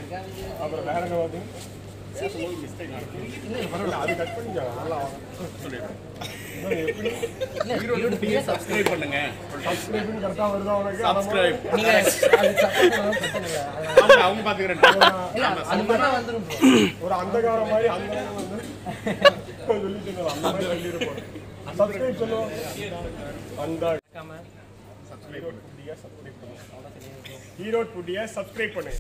அப்புறம் வேற என்ன பார்த்தீங்க பேசும்போது மிஸ்டேக் பரவாயில்ல அது கட் பண்ணிக்கலாம் நல்லா சொல்லிடுறேன் எப்படி சப்ஸ்கிரைப் பண்ணுங்க சப்ஸ்கிரைபிங் கரெக்டாக வருதா உனக்கு Subscribe. நீங்க அது subscribe பண்ணாலும் பிரச்சனை இல்லை. அது- அவங்க அவங்க பாத்துக்கிறேன் இல்ல, அது மாதிரிலாம் வந்துரும் bro. ஒரு அந்தகார மாதிரி அந்த வந்து சொல்லிட்டு இருந்தாரு. அந்த மாதிரி சொல்லியிருப்போம் சப்ஸ்கிரைப் சொல்லுவோம் அந்த மறக்காம ஹீரோ புட்டியா சப்ஸ்கிரைப் பண்ணுங்க ஹீரோ புட்டியா சப்ஸ்கிரைப் பண்ணுங்க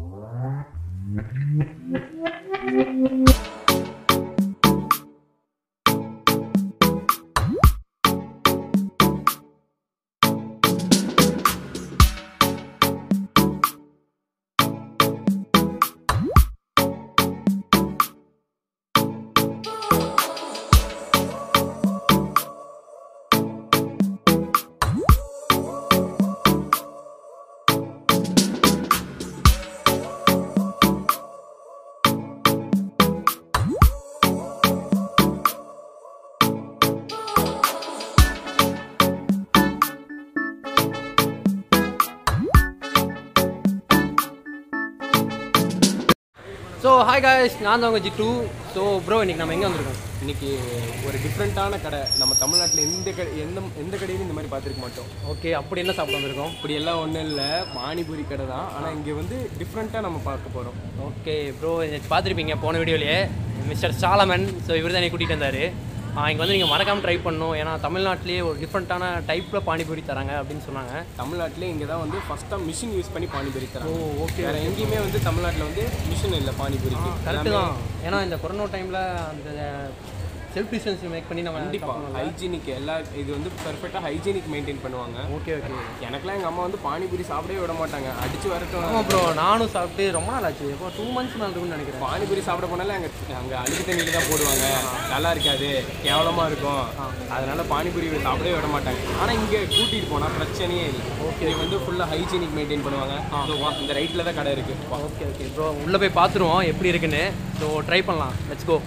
ஸோ ஹாய் காய்ஸ் நான் தான் உங்கள் ஜிட்டு ஸோ ப்ரோ இன்னைக்கு நம்ம எங்கே வந்திருக்கோம் இன்னைக்கு ஒரு டிஃப்ரெண்ட்டான கடை நம்ம தமிழ்நாட்டில் எந்த கடை எந்த எந்த கடையிலும் இந்த மாதிரி பார்த்துருக்க மாட்டோம் ஓகே அப்படி என்ன சாப்பிட வந்திருக்கோம் இப்படி எல்லாம் ஒன்றும் இல்லை பானிபூரி கடை தான் ஆனால் இங்கே வந்து டிஃப்ரெண்ட்டாக நம்ம பார்க்க போகிறோம் ஓகே ப்ரோ பார்த்துருப்பீங்க போன வீடியோலேயே மிஸ்டர் சாலமன் ஸோ இவர் தான் கூட்டிகிட்டு வந்தார் இங்கே வந்து நீங்கள் மறக்காமல் ட்ரை பண்ணணும் ஏன்னா தமிழ்நாட்டிலேயே ஒரு டிஃப்ரெண்ட்டான டைப்பில் பானிபூரி தராங்க அப்படின்னு சொன்னாங்க தமிழ்நாட்டிலே இங்கே தான் வந்து ஃபஸ்ட்டாக மிஷின் யூஸ் பண்ணி பானிபூரி தராங்க ஓ ஓகே வேறு எங்கேயுமே வந்து தமிழ்நாட்டில் வந்து மிஷின் இல்லை பானிபூரிக்கு கரெக்டு தான் ஏன்னா இந்த கொரோனா டைமில் அந்த செல்ஃப் டிஸ்டன்ஸ் மேக் பண்ணி நம்ம கண்டிப்பாக ஹைஜீனிக் எல்லா இது வந்து பெர்ஃபெக்டாக ஹைஜீனிக் மெயின்டைன் பண்ணுவாங்க ஓகே ஓகே எனக்கெல்லாம் எங்கள் அம்மா வந்து பானிபூரி சாப்பிடவே விட மாட்டாங்க அடிச்சு வரட்டும் ஆமாம் ப்ரோ நானும் சாப்பிட்டு ரொம்ப நாள் ஆச்சு இப்போ டூ மந்த்ஸ் மேலே இருக்கும்னு நினைக்கிறேன் பானிபூரி சாப்பிட போனாலும் அங்கே அங்கே அழுக்கு தண்ணியில் தான் போடுவாங்க நல்லா இருக்காது கேவலமாக இருக்கும் அதனால பானிபூரி சாப்பிடவே விட மாட்டாங்க ஆனால் இங்கே கூட்டிகிட்டு போனால் பிரச்சனையே இல்லை ஓகே இது வந்து ஃபுல்லாக ஹைஜீனிக் மெயின்டைன் பண்ணுவாங்க இதோ வா, இந்த ரைட்டில் தான் கடை இருக்குது ஓகே ஓகே ப்ரோ உள்ளே போய் பார்த்துருவோம் எப்படி இருக்குன்னு ஸோ ட்ரை பண்ணலாம் லெட்ஸ் கோ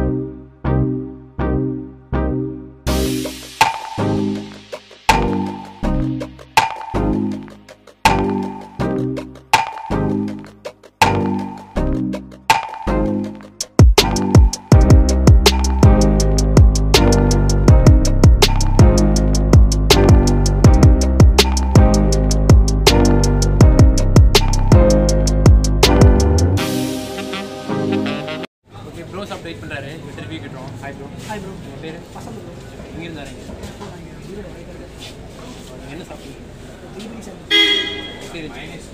ஓகே ப்ரோ சாப்பிட்டு வெயிட் பண்ணுறாரு இங்கே ரிவ்யூ கிட்டோம் ஹாய் ப்ரோ ஹாய் ப்ரோ உங்கள் பேர் பசங்க ப்ரோ எங்கே இருந்தாரு என்ன சாப்பிட்டீங்க எப்படி இருந்துச்சு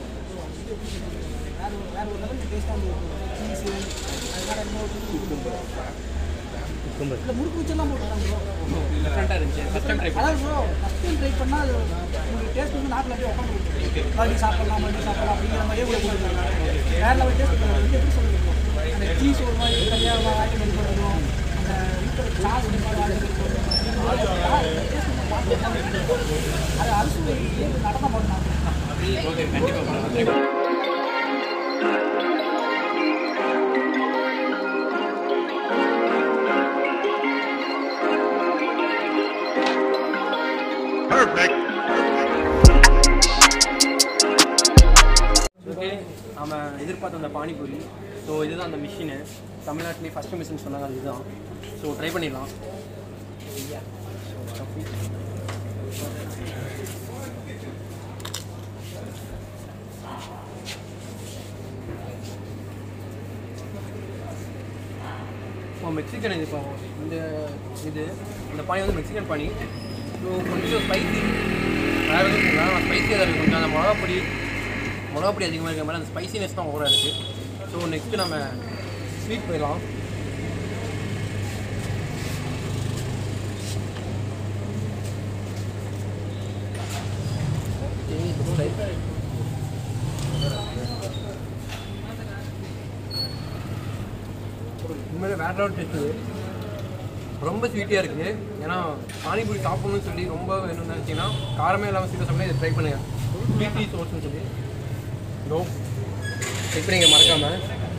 டிஃப்ரெண்ட்டாக இருந்துச்சு ஃபஸ்ட் டைம் ட்ரை அதாவது ப்ரோ ஃபஸ்ட் டைம் ட்ரை பண்ணால் அது உங்களுக்கு டேஸ்ட் வந்து நாட்டில் அப்படியே உட்காந்து மறுபடியும் சாப்பிடலாம் மறுபடியும் சாப்பிடலாம் அப்படிங்கிற மாதிரியே கூட கொடுக்குறாங்க வேற லெவல் டேஸ்ட் வந்து எப்படி சொல்லுங்க bro? அந்த சீஸ் ஒரு மாதிரி தனியாக ஆட்டி பண்ணி போடுறதும் அந்த இருக்கிற சாஸ் ஒரு மாதிரி ஆட்டி பண்ணி போடுறதும் அது அரிசி நடனம் பண்ணலாம் ஓகே கண்டிப்பாக பண்ணலாம் ஓகே நம்ம எதிர்பார்த்த அந்த பானிபூரி ஸோ இதுதான் அந்த மிஷினு தமிழ்நாட்டிலே ஃபஸ்ட்டு மிஷின் சொன்னாங்க அது இதுதான் ஸோ ட்ரை பண்ணிடலாம் இப்போ மெக்சிகன் இது இப்போ இந்த இது இந்த பானி வந்து மெக்சிகன் பானி ஸோ கொஞ்சம் ஸ்பைசி வேறு எதுவும் இல்லை ஆனால் ஸ்பைசியாக தான் இருக்குது கொஞ்சம் அந்த மிளகாப்பொடி மிளகாப்பொடி அதிகமாக இருக்கிற மாதிரி அந்த ஸ்பைசினஸ் தான் ஓவராக இருக்குது ஸோ நெக்ஸ்ட்டு நம்ம ஸ்வீட் போயிடலாம் உண்மையிலே வேற லெவல் டேஸ்ட்டு ரொம்ப ஸ்வீட்டியாக இருக்குது ஏன்னா பானிபூரி சாப்பிடணும்னு சொல்லி ரொம்ப வேணும்னு நினச்சிங்கன்னா காரமே இல்லாமல் ஸ்வீட்டாக சாப்பிட்டா இதை ட்ரை பண்ணுங்கள் ஸ்வீட்டி சோர்ஸ்னு சொல்லி நோ செக் பண்ணிங்க மறக்காமல்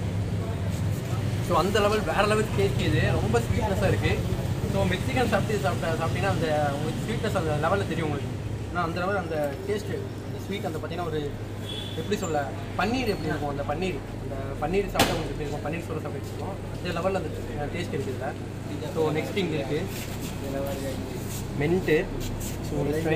ஸோ அந்த லெவல் வேறு லெவல் டேஸ்ட் இது ரொம்ப ஸ்வீட்னஸாக இருக்குது ஸோ மெக்சிகன் சாப்பிட்டு சாப்பிட்டா சாப்பிட்டீங்கன்னா அந்த உங்களுக்கு ஸ்வீட்னஸ் அந்த லெவலில் தெரியும் உங்களுக்கு ஏன்னா அந்த லெவல் அந்த டேஸ்ட்டு அந்த ஸ்வீட் அந்த பார்த்தீங்கன்னா ஒரு எப்படி சொல்ல பன்னீர் எப்படி இருக்கும் அந்த பன்னீர் அந்த பன்னீர் சாப்பிட்டா உங்களுக்கு எப்படி இருக்கும் பன்னீர் சோறு சாப்பிட்டு இருக்கும் அந்த லெவலில் அந்த டேஸ்ட் இருக்குது இதில் ஸோ நெக்ஸ்ட் இங்கே இருக்குது மென்ட்டு ஸோ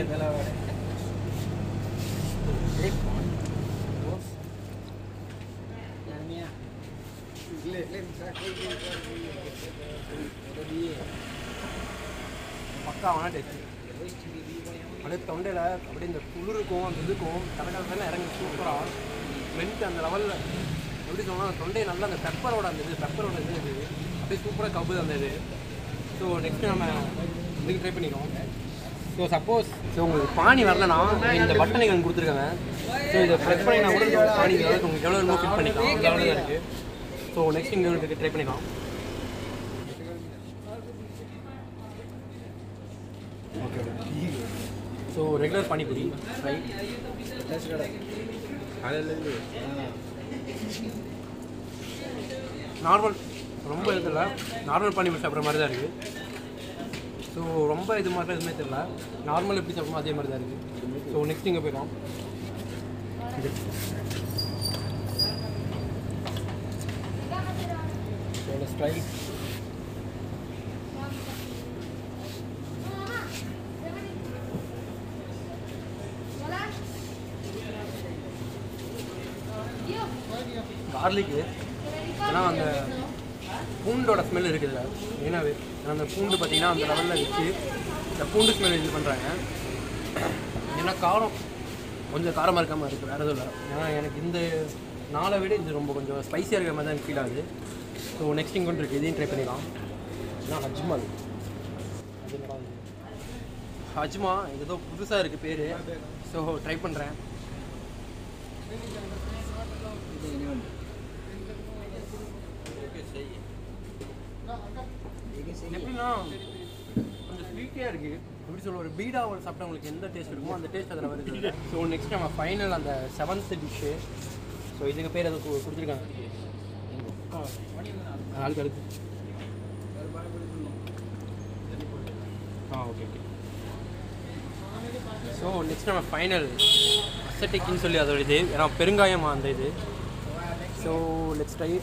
பக்காவான டேஸ்ட் அப்படியே தொண்டையில் அப்படியே இந்த குளிருக்கும் அந்த இதுக்கும் கரகரன்னு இறங்கி சூப்பராக மென்ட் அந்த லெவலில் எப்படி சொன்னால் தொண்டையை நல்லா அந்த பெப்பரோட அந்த இது பெப்பரோட இது இருக்குது அப்படியே சூப்பராக கவுது அந்த இது ஸோ நெக்ஸ்ட் நம்ம இதுக்கு ட்ரை பண்ணிக்கிறோம் ஸோ சப்போஸ் ஸோ உங்களுக்கு பானி வரலனா இந்த பட்டன் எங்களுக்கு கொடுத்துருக்காங்க ஸோ இதை ப்ரெஸ் பண்ணினா கூட இந்த பானி வரும். உங்களுக்கு எவ்வளோ வேணுமோ ஃபிட் பண்ணிக்கலாம் அந்த லெவலில் தான் இருக்குது ஸோ நெக்ஸ்ட் இங்கே உங்களுக்கு ட்ரை பண்ணிக்கலாம் so regular panipuri right normal ரொம்ப இது இல்லை நார்மல் பானிபூரி சாப்பிட்ற மாதிரி தான் இருக்குது ஸோ ரொம்ப இது மாதிரி எதுவுமே தெரியல நார்மல் எப்படி சாப்பிடுமோ அதே மாதிரி தான் இருக்குது ஸோ நெக்ஸ்ட் இங்கே போயிடும் ஸ்டைல் கார்லிக்கு ஏன்னா அந்த பூண்டோட ஸ்மெல் இருக்குதுல்ல ஏன்னாவே ஏன்னா அந்த பூண்டு பார்த்தீங்கன்னா அந்த லெவலில் வச்சு இந்த பூண்டு ஸ்மெல் இது பண்ணுறாங்க ஏன்னா காரம் கொஞ்சம் காரமாக இருக்காமல் இருக்குது வேறு எதுவும் இல்லை ஏன்னா எனக்கு இந்த நாளை விட இது ரொம்ப கொஞ்சம் ஸ்பைசியாக இருக்கிற மாதிரி தான் எனக்கு ஃபீல் ஆகுது ஸோ நெக்ஸ்ட் இங்கே இருக்குது இதையும் ட்ரை பண்ணிடலாம் ஏன்னா அஜ்மல் அது என்னடா இது? அஜ்மா இது ஏதோ புதுசாக இருக்குது பேர் ஸோ ட்ரை பண்ணுறேன் எப்படின்னா கொஞ்சம் ஸ்வீட்டியாக இருக்குது எப்படி சொல்ல ஒரு பீடா ஒரு சாப்பிட்டா உங்களுக்கு எந்த டேஸ்ட் இருக்குமோ அந்த டேஸ்ட் அதில் வருது ஸோ நெக்ஸ்ட் நம்ம ஃபைனல் அந்த செவன்த் டிஷ்ஷு ஸோ இதுக்கு பேர் அதை கு- கொடுத்துருக்காங்க ஆளுக்கு அடுத்து ஆ ஓகே ஓகே ஸோ நெக்ஸ்ட் நம்ம ஃபைனல் அசட்டிக்னு சொல்லி அதோட இது ஏன்னா பெருங்காயம் அந்த இது ஸோ லெட்ஸ் ட்ரை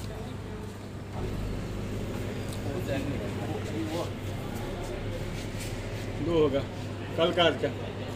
दो होगा कल का आज का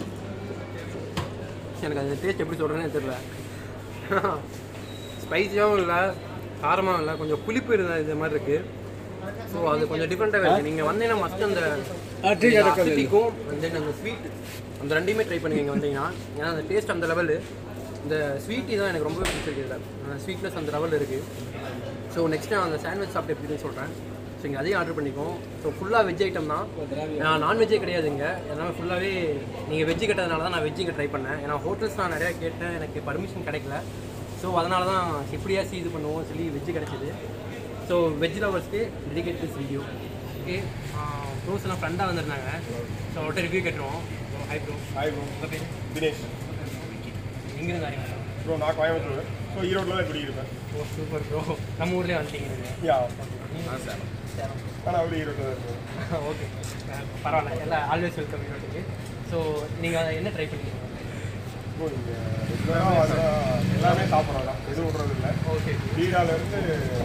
எனக்கு அந்த டேஸ்ட் எப்படி சொல்கிறேன்னு தெரியல ஸ்பைஸியாகவும் இல்லை காரமாகவும் இல்லை கொஞ்சம் புளிப்பு இருந்த இது மாதிரி இருக்குது ஸோ அது கொஞ்சம் டிஃப்ரெண்ட்டாக இருக்குது நீங்கள் வந்தீங்கன்னா மஸ்ட் அந்த அசிட்டிக்கும் and then அந்த ஸ்வீட் அந்த ரெண்டையுமே ட்ரை பண்ணி நீங்கள் வந்தீங்கன்னா ஏன்னா அந்த டேஸ்ட் அந்த லெவலு இந்த ஸ்வீட்டி தான் எனக்கு ரொம்ப பிடிச்சிருக்கு அந்த ஸ்வீட்னஸ் அந்த லெவல் இருக்குது ஸோ நெக்ஸ்ட் நான் அந்த சாண்ட்விச் சாப்பிட்டு எப்படின்னு சொல்கிறேன் ஸோ இங்கே அதையும் ஆர்டர் பண்ணிக்கோம் ஸோ ஃபுல்லாக வெஜ் ஐட்டம் தான் நான் நான்வெஜ்ஜே கிடையாதுங்க எல்லாமே ஃபுல்லாகவே நீங்கள் வெஜ்ஜு கேட்டதுனால தான் நான் வெஜ் இங்கே ட்ரை பண்ணேன் ஏன்னா ஹோட்டல்ஸ் நான் நிறையா கேட்டேன் எனக்கு பர்மிஷன் கிடைக்கல ஸோ அதனால தான் எப்படியாச்சும் இது பண்ணுவோம் சொல்லி வெஜ்ஜு கிடச்சிது ஸோ வெஜ் லவர்ஸ்க்கு dedicate this video okay bros எல்லாம் ஃப்ரெண்டாக வந்திருந்தாங்க ஸோ அவர்கிட்ட ரிவ்யூ கேட்டுருவோம் ஹை ப்ரோ हाय ब्रो உங்கள் பேர் தினேஷ் எங்கேருந்து வரீங்க ப்ரோ நான் கோயம்புத்தூர் ஸோ ஈரோட்டில் தான் குடியிருப்பேன் ஓ சூப்பர் ப்ரோ நம்ம ஊர்லேயே வந்துட்டீங்க நீங்கள் யா சேலம் ஆனால் அப்படி ஈரோட்டில் தான் இருக்கேன் ஓகே பரவாயில்ல எல்லாம் ஆல்வேஸ் வெல்கம் ஈரோட்டுக்கு ஸோ நீங்கள் அதை என்ன ட்ரை பண்ணீங்க ப்ரோ இங்கே ரெகுலராக வந்தால் எல்லாமே சாப்பிட்றாங்க எதுவும் விட்றது இல்லை ஓகே பீடாலேருந்து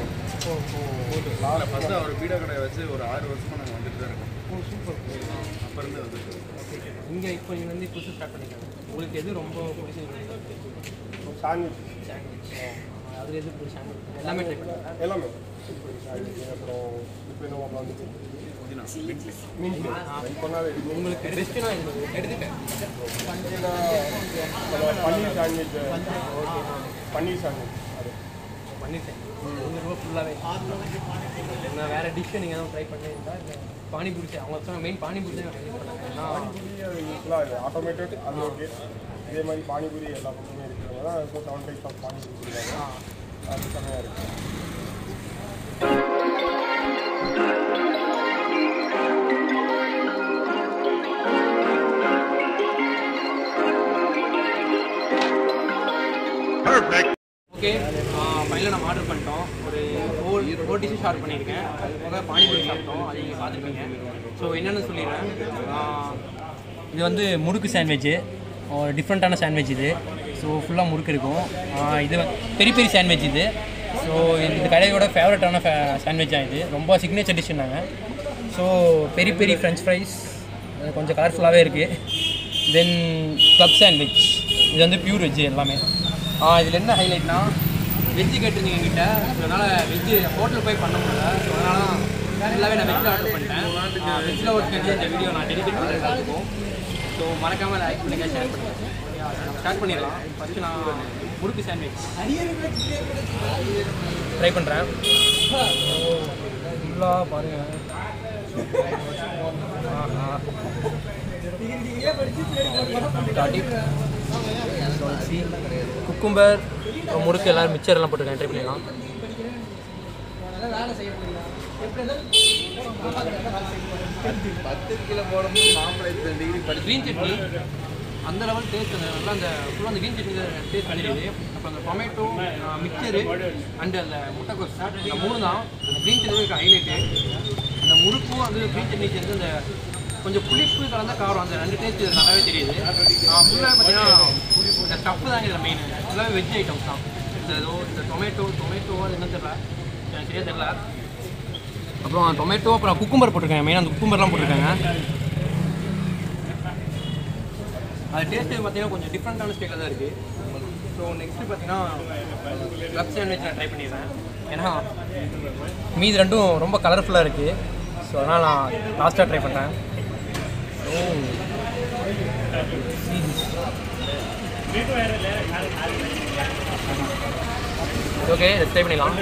இல்லை ஃபஸ்ட்டு அவர் பீடா கடை வச்சு ஒரு ஆறு வருஷமாக நாங்கள் வந்துட்டு தான் இருக்கோம் ஓ சூப்பர் அப்போ இருந்து வந்துட்டு ஓகே இங்கே இப்போ நீங்கள் வந்து புதுசு ஸ்டார்ட் பண்ணிக்கலாம் உங்களுக்கு எது ரொம்ப பிடிச்சது சாண்ட்விச் அதில் எது பிடிச்ச எல்லாமே ட்ரை பண்ணுங்க எல்லாமே சாண்ட்விச் அப்புறம் இப்போ என்ன வந்துச்சு மீன் பண்ணாலே உங்களுக்கு பெஸ்ட்டுனா இது எடுத்துட்டேன் பன்னீர்னா நம்ம பன்னீர் சாண்ட்விச் பன்னீர் சாண்ட்விச் அது பண்ணிட்டேன் உங்கள் ரொம்ப ஃபுல்லாகவே நான் வேறு டிஷ்ஷை நீங்கள் எதுவும் ட்ரை பண்ணியிருந்தா இல்லை பானிபூரி சா- அவங்க சொன்ன மெயின் பானிபூரி தான் ட்ரை பண்ணேன் நான் பானிபூரி அது யூஸ்ஃபுல்லாக ஆட்டோமேட்டட் அது ஓகே இதே மாதிரி பானிபூரி எல்லா பக்கமுமே இருக்கிறவங்க தான் இப்போ செவன் டைப்ஸ் ஆஃப் பானிபூரி கொடுக்குறாங்க அது செம்மையாக இருக்குது ஓகே ஃபைனலாக நம்ம ஆர்டர் பண்ணிட்டோம் ஒரு ஃபோர் ஃபோர் டிஷ்ஷஸ் ஆர்டர் பண்ணியிருக்கேன் அது போக பானிபூரி சாப்பிட்டோம் அது நீங்கள் பார்த்துருப்பீங்க ஸோ என்னென்னு சொல்லிடுறேன் ஆ, இது வந்து முறுக்கு சாண்ட்விட்சு ஒரு டிஃப்ரெண்ட்டான சாண்ட்விச் இது ஸோ ஃபுல்லாக முறுக்கு இருக்கும் ஆஹ் இது பெரிய பெரிய சாண்ட்விச் இது ஸோ இந்த கடையோட ஃபேவரட்டான சாண்ட்விச் தான் இது ரொம்ப சிக்னேச்சர் டிஷ்ஷுன்னாங்க ஸோ பெரிய பெரிய ஃப்ரெஞ்ச் ஃப்ரைஸ் கொஞ்சம் கலர்ஃபுல்லாகவே இருக்குது தென் கிளப் சாண்ட்விச் இது வந்து பியூர் வெஜ்ஜு எல்லாமே இதில் என்ன ஹைலைட்னா வெஜ்ஜு கேட்டிருந்தீங்க என்கிட்ட ஸோ அதனால் வெஜ்ஜு ஹோட்டல் போய் பண்ண முடியல ஸோ அதனால எல்லாமே நான் வெஜ்ஜில் ஆர்டர் பண்ணிட்டேன் வெஜ்ஜில் ஒரு செஞ்சு இந்த வீடியோ நான் டெடிகேட் பண்ணுறேன் எல்லாத்துக்கும் ஸோ மறக்காமல் லைக் பண்ணுங்க ஷேர் பண்ணுங்கள் ஸ்டார்ட் பண்ணிடலாம் ஃபஸ்ட்டு நான் முறுக்கு சாண்ட்விச் ட்ரை பண்ணுறேன் ஃபுல்லாக பாருங்கள் குக்கும்பர் முறுக்கு எல்லோரும் மிச்சர் எல்லாம் போட்டுருக்கேன் ட்ரை பண்ணிடலாம் பத்து கிலோ போடும்போது மாம்பழம் இத்தனை டிகிரி படி க்ரீன் சட்னி அந்த லெவல் டேஸ்ட் அந்த நல்லா அந்த ஃபுல்லாக அந்த க்ரீன் சட்னி டேஸ்ட் பண்ணிடுது அப்புறம் அந்த டொமேட்டோ மிக்சரு அண்டு அந்த முட்டைக்கோஸ் இந்த மூணு தான் அந்த க்ரீன் சட்னி இருக்க ஹைலைட்டு அந்த முறுக்கும் அந்த க்ரீன் சட்னி சேர்ந்து அந்த கொஞ்சம் புளிப்பு கலந்த காரம் அந்த ரெண்டு டேஸ்ட் இது நல்லாவே தெரியுது ஃபுல்லாக பார்த்தீங்கன்னா இந்த ஸ்டஃப் தான் இதில் மெயின் ஃபுல்லாகவே வெஜ் ஐட்டம்ஸ் தான் இந்த ஏதோ இந்த டொமேட்டோ டொமேட்டோ அது என்ன தெரியல எனக்கு சரியாக தெரியல அப்புறம் டொமேட்டோ அப்புறம் குக்கும்பர் போட்டிருக்காங்க மெயினாக அந்த குக்கும்பர்லாம் போட்டிருக்காங்க அது டேஸ்ட்டு பார்த்தீங்கன்னா கொஞ்சம் டிஃப்ரெண்ட்டான ஸ்டைலில் தான் இருக்குது ஸோ நெக்ஸ்ட்டு பார்த்தீங்கன்னா கிளப் சாண்ட்விச் நான் ட்ரை பண்ணிடுறேன் ஏன்னா மீதி ரெண்டும் ரொம்ப கலர்ஃபுல்லாக இருக்குது ஸோ அதனால் நான் லாஸ்ட்டாக ட்ரை பண்ணுறேன் ஓகே ட்ரை பண்ணிடலாம்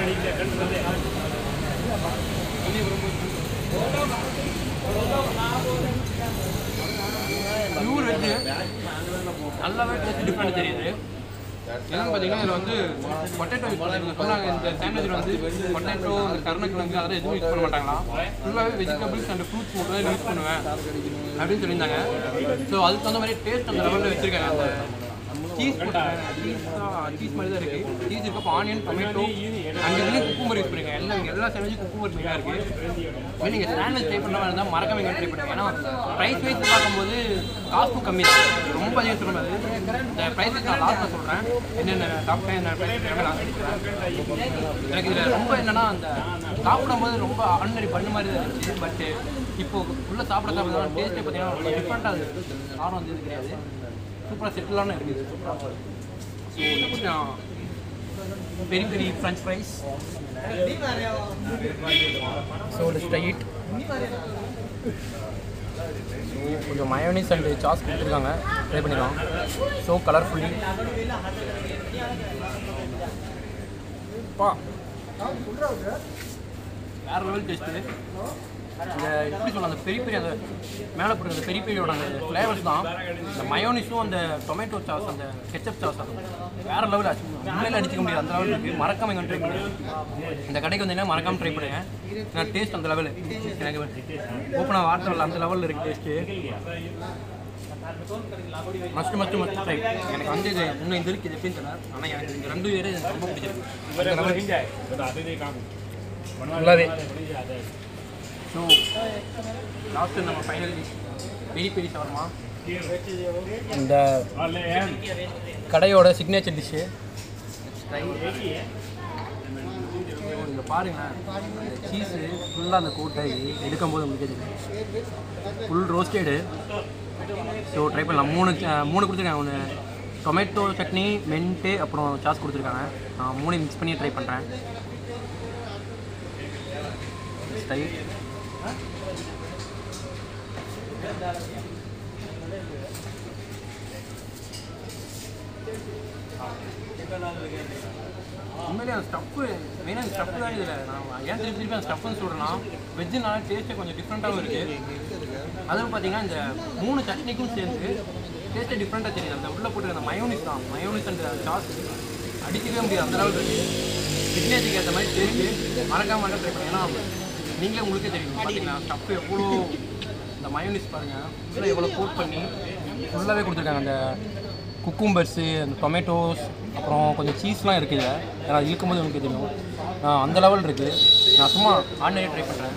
பியூர் வெஜ்ஜு நல்லாவே டேஸ்ட் டிஃப்ரெண்ட் தெரியுது என்னன்னு பார்த்தீங்கன்னா இதில் வந்து பொட்டேட்டோ யூஸ் பண்ணுறாங்க சொன்னாங்க இந்த சாண்ட்விச்சில் வந்து பொட்டேட்டோ இந்த கருணக்கிழங்கு அதெல்லாம் எதுவும் யூஸ் பண்ண மாட்டாங்களாம் ஃபுல்லாகவே வெஜிடபிள்ஸ் அண்ட் ஃப்ரூட்ஸ் மட்டும் தான் யூஸ் பண்ணுவேன் அப்படின்னு சொல்லியிருந்தாங்க ஸோ அதுக்கு தகுந்த மாதிரி டேஸ்ட் அந்த லெவலில் வச்சுருக்காங்க அந்த சீஸ் சீஸ் சீஸ் மாதிரி தான் இருக்குது சீஸ் இருக்கப்போ ஆனியன் டொமேட்டோ அண்ட் இதுலேயும் குக்கும்பர் யூஸ் பண்ணிருக்காங்க எல்லாம் இங்கே எல்லா சாண்ட்விச்சும் குக்கும்பர் மெயினாக இருக்குது நீங்கள் சாண்ட்விச் ட்ரை பண்ணுற மாதிரி இருந்தால் மறக்காம இங்கே ட்ரை பண்ணுங்க ஏன்னா ப்ரைஸ் வைஸ் பார்க்கும்போது காஸ்ட்டும் கம்மி தான் ரொம்ப அதிகம் சொல்ல முடியாது இந்த ப்ரைஸ் வைஸ் நான் லாஸ்ட்டில் சொல்கிறேன் என்னென்ன சாப்பிட்டேன் என்ன ப்ரைஸ் எல்லாமே லாஸ்ட் சொல்கிறேன் எனக்கு இதில் ரொம்ப என்னன்னா அந்த சாப்பிடும்போது ரொம்ப ஆர்டினரி பண்ண மாதிரி தான் இருந்துச்சு பட் இப்போ உள்ள சாப்பிட சாப்பிட டேஸ்ட்டே பார்த்தீங்கன்னா ரொம்ப டிஃப்ரெண்ட்டாக இருக்குது காரம் வந்து இது கிடையாது சூப்பராக செட்டிலான இருக்குது சூப்பராக ஸோ நெக்ஸ்ட் நான் peri peri French fries so straight கொஞ்சம் மயோனிஸ் அண்ட் சாஸ் கொடுத்துருக்காங்க ட்ரை பண்ணிடலாம் ஸோ கலர்ஃபுல்லி பா வேறு லெவல் டேஸ்ட்டு இந்த எப்படி சொல்ல அந்த பெரிய பெரிய அந்த மேலே போடுற அந்த பெரிய பெரியோட அந்த ஃப்ளேவர்ஸ் தான் இந்த மயோனிஸும் அந்த டொமேட்டோ சாஸ் அந்த கெச்சப் சாஸ் வேறு லெவல் ஆச்சு உண்மையில அடிச்சிக்க முடியாது அந்த லெவல் இருக்குது மறக்காம இங்கே ட்ரை பண்ணுங்க இந்த கடைக்கு வந்தீங்கன்னா மறக்காம ட்ரை பண்ணுங்க நான் டேஸ்ட் அந்த லெவலு எனக்கு ஓப்பனாக வாட்டர் இல்லை அந்த லெவலில் இருக்குது taste must must must try எனக்கு வந்து இது இன்னும் இது இருக்குது எப்படின்னு தெரியல ஆனால் எனக்கு இந்த ரெண்டு பேரும் எனக்கு ரொம்ப பிடிச்சிருக்கு நல்லாவே ஸோ லாஸ்ட்டு நம்ம ஃபைனல் டிஷ் பெரிய பெரிய ஷவர்மா இந்த கடையோட சிக்னேச்சர் டிஷ்ஷு இங்கே பாருங்களேன் அந்த சீஸு ஃபுல்லாக அந்த கோட்டை எடுக்கும்போது உங்களுக்கு தெரியும் ஃபுல் ரோஸ்டடு ஸோ ட்ரை பண்ணலாம் மூணு அஹ், மூணு கொடுத்துருக்காங்க ஒன்று டொமேட்டோ சட்னி மென்ட்டு அப்புறம் சாஸ் கொடுத்துருக்காங்க நான் மூணு மிக்ஸ் பண்ணி ட்ரை பண்ணுறேன் ஸ்டைல் உண்மையிலே அந்த ஸ்டஃப்பு மெயினாக அந்த ஸ்டஃப் தான் இதில் நான் ஏன் திருப்பி திருப்பி அந்த ஸ்டஃப்னு சொல்கிறேன்னா வெஜ்ஜுனால டேஸ்ட்டே கொஞ்சம் டிஃப்ரெண்ட்டாகவும் இருக்குது அதுவும் பார்த்தீங்கன்னா இந்த மூணு சட்னிக்கும் சேர்ந்து டேஸ்ட்டே டிஃப்ரெண்ட்டாக தெரியுது அந்த உள்ளே போட்டு அந்த மயோனிஸ் தான் மயோனிஸ் அந்த சாஸ் அடிக்கவே முடியாது அந்த அளவுக்கு இருக்குது சிக்னேச்சருக்கு ஏற்ற மாதிரி டேஸ்ட்டு மறக்காம மட்டும் ட்ரை பண்ணி ஏன்னா நீங்களே உங்களுக்கே தெரியும் பார்த்தீங்கன்னா ஸ்டஃப் எவ்வளோ இந்த மயோனிஸ் பாருங்கள் ஃபுல்லாக எவ்வளோ கோட் பண்ணி ஃபுல்லாகவே கொடுத்துருக்காங்க அந்த குக்கும்பர்ஸு அந்த டொமேட்டோஸ் அப்புறம் கொஞ்சம் சீஸ்லாம் இருக்குது இதில் ஏன்னா அது இழுக்கும்போது உங்களுக்கு தெரியும் ஆ, அந்த லெவல் இருக்குது நான் சும்மா ஆன்லைன் ட்ரை பண்ணுறேன்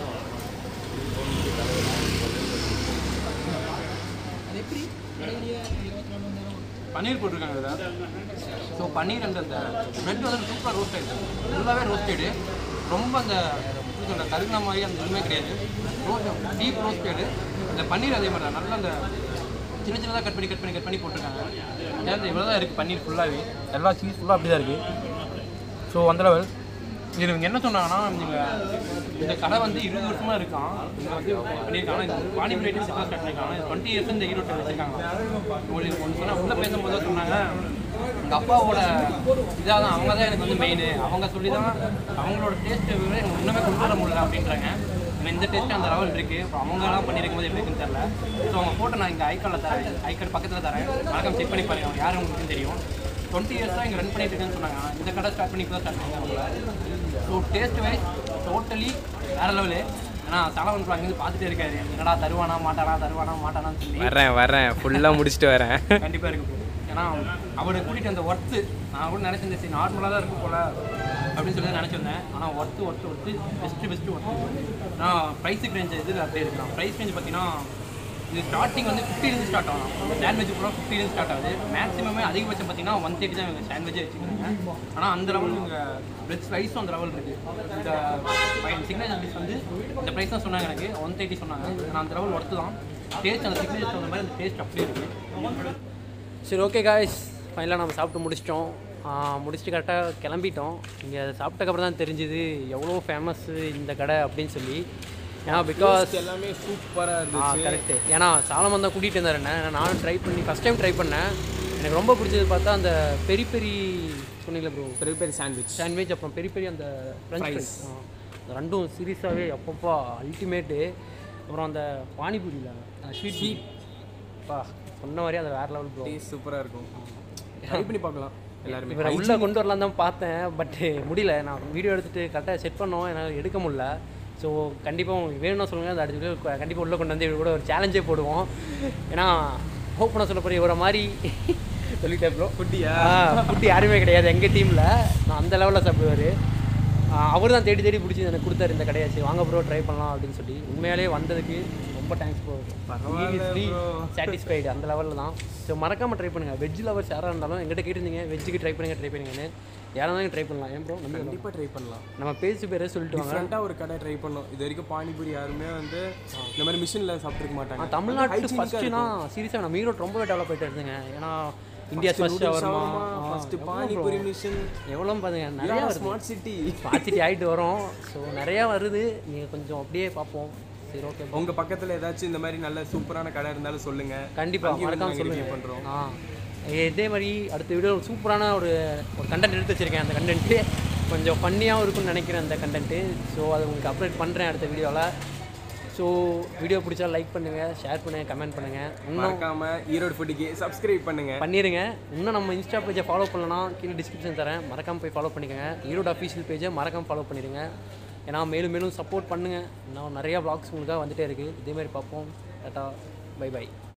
பன்னீர் போட்டிருக்காங்க இதில் ஸோ பன்னீர் அந்த அந்த ப்ரெட் வந்து சூப்பராக ரோஸ்ட் ஆகிடுச்சு ஃபுல்லாகவே ரோஸ்டடு ரொம்ப அந்த எப்படி சொல்ற கருகின மாதிரி அந்த எதுவுமே கிடையாது ரோஸ்ட் டீப் ரோஸ்டடு அந்த பன்னீர் அதே மாதிரி தான் நல்லா அந்த சின்ன சின்னதாக கட் பண்ணி கட் பண்ணி கட் பண்ணி போட்டிருக்காங்க சேர்ந்து இவ்வளோ தான் இருக்குது பன்னீர் ஃபுல்லாகவே எல்லா சீஸ் ஃபுல்லாக அப்படி தான் இருக்குது ஸோ அந்த லெவல் இது இவங்க என்ன சொன்னாங்கன்னா இவங்க இந்த கடை வந்து இருபது வருஷமா இருக்கான் இங்க வந்து பண்ணியிருக்காங்க இந்த பானிபுரி ஐட்டம் ஸ்டார்ட் பண்ணியிருக்காங்க டுவெண்ட்டி இயர்ஸ் இந்த ஈரோட்டில் வச்சிருக்காங்க உங்களுக்கு ஒன்று சொன்னால் உள்ள பேசும்போது தான் சொன்னாங்க எங்கள் அப்பாவோட இதாக தான் அவங்க தான் எனக்கு வந்து மெயின் அவங்க சொல்லி தான் அவங்களோட டேஸ்ட்டை விட எனக்கு ஒன்றுமே கொண்டு வர முடியல அப்படின்றாங்க ஏன்னா இந்த டேஸ்ட்டு அந்த லெவல் இருக்குது இப்போ அவங்களாம் பண்ணியிருக்கும் போது எப்படி இருக்குன்னு தெரியல ஸோ அவங்க ஃபோட்டோ நான் இங்கே ஐக்கார்டில் தரேன் ஐக்கார்டு பக்கத்தில் தரேன் மறக்காம செக் பண்ணி பாருங்க அவங்க யார் உங்களுக்கு தெரியும் டுவெண்ட்டி இயர்ஸ் தான் இங்கே ரன் பண்ணிட்டு இருக்கேன்னு சொன்னாங்க ஆனா, இந்த கடை ஸ்டார்ட் பண்ணி இப்போ தான் ஸ்டார்ட் பண்ணாங்க ஸோ டேஸ்ட் வைஸ் டோட்டலி வேற லெவலு ஏன்னா தலைவன் இருந்து பார்த்துட்டே இருக்காரு என்னடா தருவானா மாட்டானா தருவானா மாட்டானான்னு சொல்லி வரேன் வரேன் ஃபுல்லாக முடிச்சுட்டு வரேன் கண்டிப்பாக இருக்கு bro. ஏன்னா அவரை கூட்டிகிட்டு அந்த ஒர்த்து நான் கூட நினச்சிருந்தேன் சரி நார்மலாக தான் இருக்கும் போல அப்படின்னு சொல்லி நினச்சிருந்தேன் ஆனால் worth worth worth best best worth நான் ப்ரைஸுக்கு ரேஞ்ச் இதில் அப்படியே இருக்கலாம் ப்ரைஸ் ரேஞ்ச் பார்த்தீங்கன்னா இது ஸ்டார்டிங் வந்து ஃபிஃப்டிலேருந்து ஸ்டார்ட் ஆகும் சாண்ட்விச் கூட ஃபிஃப்டிலேருந்து ஸ்டார்ட் ஆகுது மேக்ஸிமமே அதிகபட்சம் பார்த்தீங்கன்னா ஒன் தேர்ட்டி தான் இவங்க சாண்ட்விச்சே வச்சுக்கிறாங்க ஆனால் அந்த லெவல் இவங்க பிரெட் ஸ்லைஸும் அந்த லெவல் இருக்குது இந்த சிக்னேச்சர் டிஷ் வந்து இந்த ப்ரைஸ் தான் சொன்னாங்க எனக்கு ஒன் தேர்ட்டி சொன்னாங்க ஆனால் அந்த லெவல் ஒர்த்து தான் டேஸ்ட் அந்த சிக்னேச்சர் அந்த மாதிரி அந்த டேஸ்ட் அப்படியே இருக்குது சரி ஓகே காய்ஸ் ஃபைனலாக நம்ம சாப்பிட்டு முடிச்சிட்டோம் ஆஹ் முடிச்சுட்டு கரெக்டாக கிளம்பிட்டோம் இங்கே சாப்பிட்டக்கப்புறம் தான் தெரிஞ்சுது எவ்வளோ ஃபேமஸ்ஸு இந்த கடை அப்படின்னு சொல்லி ஏன்னா பிகாஸ் எல்லாமே சூப்பராக ஆ இருந்துச்சு கரெக்டு ஏன்னா சாலமன் தான் கூட்டிகிட்டு இருந்தார் என்ன ஏன்னா நானும் ட்ரை பண்ணி ஃபஸ்ட் டைம் ட்ரை பண்ணேன் எனக்கு ரொம்ப பிடிச்சது பார்த்தா அந்த பெரி பெரி சொன்னீங்களே ப்ரோ பெரிய பெரிய சாண்ட்விச் சாண்ட்விச் அப்புறம் பெரிய பெரிய அந்த ஃப்ரெஞ்ச் ஃப்ரைஸ் ரெண்டும் சீரியஸாகவே அப்பப்பா அல்டிமேட்டு அப்புறம் அந்த பானிபூரியில் ஸ்வீட் ஸ்வீட் பா சொன்ன மாதிரி அது வேறு லெவல் ப்ரோ டேஸ்ட் சூப்பராக இருக்கும் ட்ரை பண்ணி பார்க்கலாம் எல்லாருமே இவரை உள்ளே கொண்டு வரலாம் தான் பார்த்தேன் பட் முடியல நான் வீடியோ எடுத்துகிட்டு கரெக்டாக செட் பண்ணோம் என்னால் எடுக்க முடியல ஸோ கண்டிப்பாக வேணும்னா சொல்லுங்கள் அந்த அடுத்த வீடியோ கண்டிப்பாக உள்ளே கொண்டு வந்து இவரு கூட ஒரு சேலஞ்சே போடுவோம் ஏன்னா ஹோப் பண்ண சொல்ல போகிற இவரை மாதிரி சொல்லிட்டேன் ப்ரோ ஃபுட்டியா ஃபுட்டு யாருமே கிடையாது எங்கள் டீமில் நான் அந்த லெவலில் சாப்பிடுவார் அவர் தான் தேடி தேடி பிடிச்சி எனக்கு கொடுத்தாரு இந்த கடையாச்சு வாங்க ப்ரோ ட்ரை பண்ணலாம் அப்படின்னு சொல்லி உண்மையாலே வந்ததுக்கு ரொம்ப தேங்க்ஸ் ப்ரோ பரவாயில்ல bro. சாட்டிஸ்ஃபைடு அந்த லெவலில் தான் ஸோ மறக்காமல் ட்ரை பண்ணுங்கள் வெஜ் லவர்ஸ் யாராக இருந்தாலும் எங்கிட்ட கேட்டிருந்தீங்க வெஜ்ஜுக்கு ட்ரை பண்ணுங்க ட்ரை பண்ணுங்கன்னு யாராக இருந்தாலும் ட்ரை பண்ணலாம் ஏன் ப்ரோ நம்ம கண்டிப்பாக ட்ரை பண்ணலாம் நம்ம பேசி பேரே சொல்லிட்டு வாங்க டிஃப்ரெண்ட்டாக ஒரு கடை ட்ரை பண்ணோம் இது வரைக்கும் பானிபூரி யாருமே வந்து இந்த மாதிரி மிஷினில் சாப்பிட்ருக்க மாட்டாங்க நான் தமிழ்நாட்டு Hygienic-ஆ ஃபஸ்ட்டுனா சீரியஸாக நம்ம ஈரோடு ரொம்பவே டெவலப் ஆகிட்டு இருந்துங்க ஏனா இந்தியா ஃபஸ்ட் இருக்கும். வருமா ஃபர்ஸ்ட் பானிபூரி மிஷின் எவ்வளோ பாருங்க நிறையா வருது ஸ்மார்ட் சிட்டி பார்த்துட்டு ஆகிட்டு வரோம் ஸோ நிறையா வருது நீங்கள் கொஞ்சம் அப்படியே பார்ப்போம் சரி ஓகே உங்க பக்கத்துல ஏதாச்சும் இந்த மாதிரி நல்ல சூப்பரான கடை இருந்தாலும் சொல்லுங்க கண்டிப்பாக அங்கேயும் மறக்காம நாங்க review சொல்லுங்கள் பண்றோம் ஆ இதே மாதிரி அடுத்த வீடியோ ஒரு சூப்பரான ஒரு ஒரு கண்டென்ட் எடுத்து வச்சிருக்கேன் அந்த கண்டென்ட்டு கொஞ்சம் ஃபன்னியாகவும் இருக்கும்னு நினைக்கிறேன் அந்த கண்டென்ட்டு ஸோ அதை உங்களுக்கு அப்லோட் பண்ணுறேன் அடுத்த வீடியோவில் ஸோ வீடியோ பிடிச்சா லைக் பண்ணுங்கள் ஷேர் பண்ணுங்கள் கமெண்ட் பண்ணுங்கள் இன்னும் மறக்காம ஈரோடு ஃபுட்டுக்கு சப்ஸ்கிரைப் பண்ணுங்க பண்ணிடுங்க இன்னும் நம்ம இன்ஸ்டா பேஜை ஃபாலோ பண்ணலாம் கீழே டிஸ்கிரிப்ஷன் தரேன் மறக்காமல் போய் ஃபாலோ பண்ணிக்கோங்க ஈரோடு அஃபீஷியல் பேஜை மறக்காமல் ஃபாலோ பண்ணிடுங்க ஏன்னா மேலும் மேலும் சப்போர்ட் பண்ணுங்கள் இன்னும் நிறையா vlogs உங்களுக்காக வந்துட்டே இருக்குது இதே மாதிரி பார்ப்போம் டாட்டா பை பை